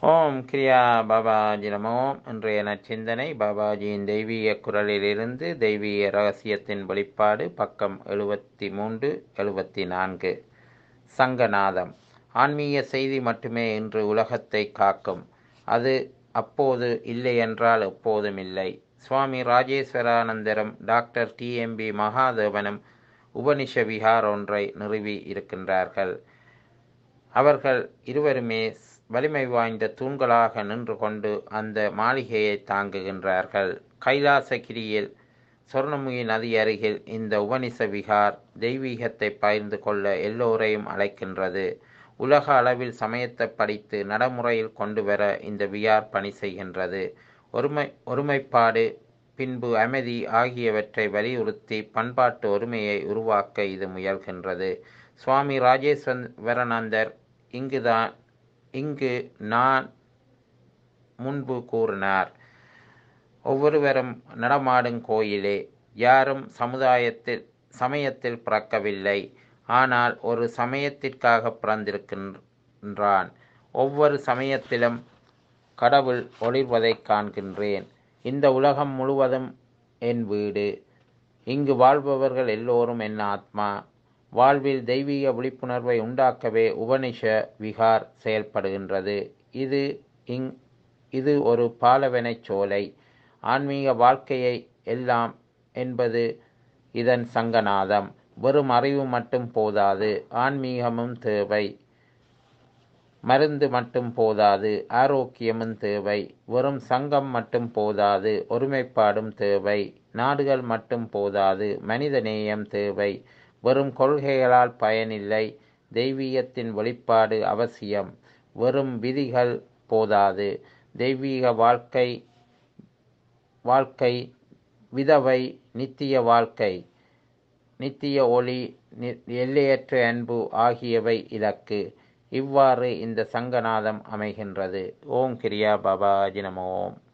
ஓம் கிரியா பாபாஜி நமோ இன்றைய நச்சிந்தனை பாபாஜியின் தெய்வீக குரலிலிருந்து தெய்வீக ரகசியத்தின் வெளிப்பாடு பக்கம் எழுபத்தி மூன்று எழுபத்தி நான்கு சங்கநாதம் ஆன்மீக செய்தி மட்டுமே இன்று உலகத்தை காக்கும் அது அப்போது இல்லை என்றால் எப்போதும் இல்லை சுவாமி ராஜேஸ்வரானந்தரும் டாக்டர் டிஎம்பி மகாதேவனும் உபனிஷ விஹார் ஒன்றை நிறுவி இருக்கின்றார்கள் அவர்கள் இருவருமே வலிமை வாய்ந்த தூண்களாக நின்று கொண்டு அந்த மாளிகையை தாங்குகின்றார்கள் கைலாசகிரியில் சொர்ணமுகி நதி அருகில் இந்த உபனிஷ விகார் தெய்வீகத்தை பகிர்ந்து கொள்ள எல்லோரையும் அழைக்கின்றது உலக அளவில் சமயத்தை படித்து நடைமுறையில் கொண்டு வர இந்த விகார் பணி செய்கின்றது ஒருமை ஒருமைப்பாடு பின்பு அமைதி ஆகியவற்றை வலியுறுத்தி பண்பாட்டு ஒருமையை உருவாக்க இது முயல்கின்றது சுவாமி ராஜேஸ்வரனந்தர் இங்குதான் இங்கு நான் முன்பு கூறினார் ஒவ்வொருவரும் நடமாடும் கோயிலே யாரும் சமுதாயத்தில் சமயத்தில் பிறக்கவில்லை ஆனால் ஒரு சமயத்திற்காக பிறந்திருக்கின்றான் ஒவ்வொரு சமயத்திலும் கடவுள் ஒளிர்வதை காண்கின்றேன் இந்த உலகம் முழுவதும் என் வீடு இங்கு வாழ்பவர்கள் எல்லோரும் என் ஆத்மா வாழ்வில் தெய்வீக விழிப்புணர்வை உண்டாக்கவே உபனிஷ விகார் செயல்படுகின்றது இது இங் இது ஒரு பாலவனைச் சோலை ஆன்மீக வாழ்க்கையை எல்லாம் என்பது இதன் சங்கநாதம் வெறும் அறிவு மட்டும் போதாது ஆன்மீகமும் தேவை மருந்து மட்டும் போதாது ஆரோக்கியமும் தேவை வெறும் சங்கம் மட்டும் போதாது ஒருமைப்பாடும் தேவை நாடுகள் மட்டும் போதாது மனித நேயம் தேவை வெறும் கொள்கைகளால் பயனில்லை தெய்வீகத்தின் வெளிப்பாடு அவசியம் வெறும் விதிகள் போதாது தெய்வீக வாழ்க்கை வாழ்க்கை விதவை நித்திய வாழ்க்கை நித்திய ஒளி எல்லையற்ற அன்பு ஆகியவை இலக்கு இவ்வாறு இந்த சங்கநாதம் அமைகின்றது ஓம் கிரியா பாபாஜி நம ஓம்